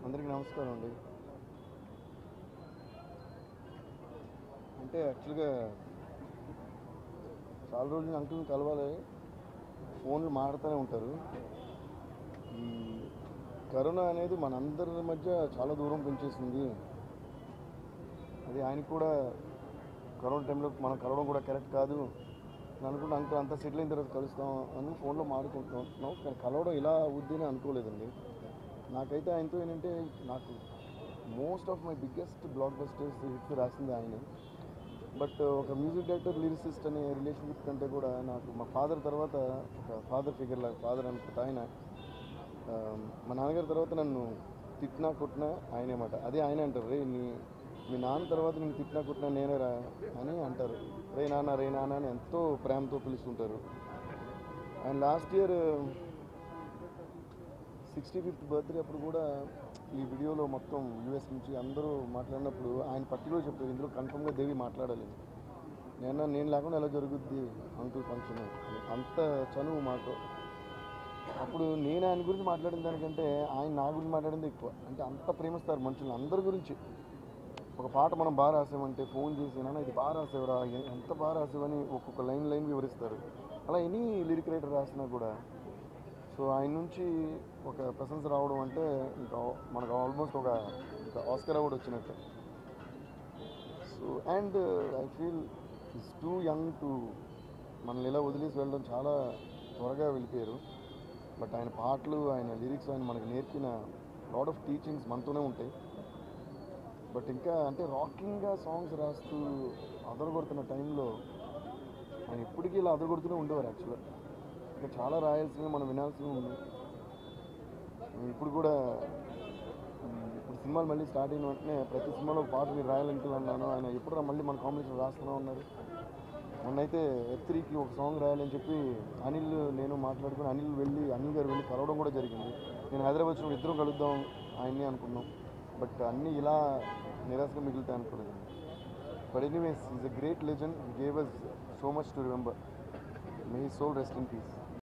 అందరికీ నమస్కారం అండి అంటే యాక్చువల్గా చాలా రోజులు అంకుల్ని కలవాలి ఫోన్లు మాడుతూనే ఉంటారు ఈ కరోనా అనేది మనందరి మధ్య చాలా దూరం పెంచేసింది అది ఆయనకు కూడా కరోనా టైంలో మనం కలవడం కూడా కరెక్ట్ కాదు నేను అనుకుంటే అంకుల్ అంతా సెటిల్ అయిన తర్వాత కలుస్తాం అని ఫోన్లో మాడుకుంటున్నాం కానీ కలవడం ఇలా అవుద్ది అని అనుకోలేదండి నాకైతే ఆయనతో ఏంటంటే నాకు most of my biggest blockbusters hits రాసింది ఆయన బట్ ఒక మ్యూజిక్ డైరెక్టర్ లిరిసిస్ట్ అనే రిలేషన్షిప్ కంటే కూడా నాకు మా ఫాదర్ తర్వాత ఒక ఫాదర్ ఫిగర్ లాగా ఫాదర్ అనుకుంటా ఆయన ఆ, మా నాన్నగారి తర్వాత నన్ను తిట్టినా కొట్టినా ఆయనే మాట అదే ఆయన అంటారు రే నీ మీ నాన్న తర్వాత నేను తిట్టినా కొట్టినా నేనే రా అని అంటారు రే నాన్న రే నాన్న అని ఎంతో ప్రేమతో పిలుస్తుంటారు ఆయన last year sixty fifth birthday అప్పుడు కూడా ఈ వీడియోలో మొత్తం యూఎస్ నుంచి అందరూ మాట్లాడినప్పుడు ఆయన పర్టికులర్ చెప్పారు ఇందులో కన్ఫర్మ్గా దేవి మాట్లాడాలి నేను నేను లేకుండా ఎలా జరుగుద్ది అంకుల్ ఫంక్షన్ అంత చనువు మాకు అప్పుడు నేను ఆయన గురించి మాట్లాడిన దానికంటే ఆయన నా గురించి మాట్లాడింది ఎక్కువ అంటే అంత ప్రేమిస్తారు మనుషులు అందరి గురించి ఒక పాట మనం బాగా రాసామంటే ఫోన్ చేసి నాన్న ఇది బాగా రాసేవరా ఎ- ఎంత బాగా రాసావని ఒక్కొక్క లైన్ లైన్ వివరిస్తారు అలా ఎనీ లిరిక్ రైటర్ రాసినా కూడా సో ఆయన నుంచి ఒక ప్రశంస రావడం అంటే ఇంకా మనకు ఆల్మోస్ట్ ఒక ఇంకా ఆస్కర్ అవార్డు వచ్చినట్టు so and I feel is too young to మనల్ని ఇలా వదిలేసి వెళ్ళడం చాలా త్వరగా వెళ్ళిపోయారు బట్ ఆయన పాటలు ఆయన లిరిక్స్ ఆయన మనకు నేర్పిన లాట్ ఆఫ్ టీచింగ్స్ మనతోనే ఉంటాయి బట్ ఇంకా అంటే రాకింగ్గా సాంగ్స్ రాస్తూ అదరగొడుతున్న టైంలో ఆయన ఇప్పటికీ ఇలా అదరగొడుతూనే ఉండేవారు యాక్చువల్గా ఇంకా చాలా రాయాల్సినవి మనం వినాల్సినవి ఉంది ఇప్పుడు కూడా ఉమ్, ఇప్పుడు సినిమాలు మళ్ళీ స్టార్ట్ అయిన వెంటనే ప్రతి సినిమాలో ఒక పాట మీరు రాయాలనుకున్నాను ఆయన ఎప్పుడు మళ్ళీ మన కాంబినేషన్ రాస్తూనే ఉన్నారు మొన్నైతే ఎఫ్ త్రీకి ఒక సాంగ్ రాయాలని చెప్పి అనిల్ నేను మాట్లాడుకుని అనిల్ వెళ్ళి అనిల్ గారు వెళ్ళి కలవడం కూడా జరిగింది నేను హైదరాబాద్ వచ్చినప్పుడు ఇద్దరం కలుద్దాం ఆయన్ని అనుకున్నాం బట్ అన్నీ ఇలా నిరాశగా మిగులుతాయి అనుకోలేదు but anyways is a great legend gave us so much to remember may soul rest in piece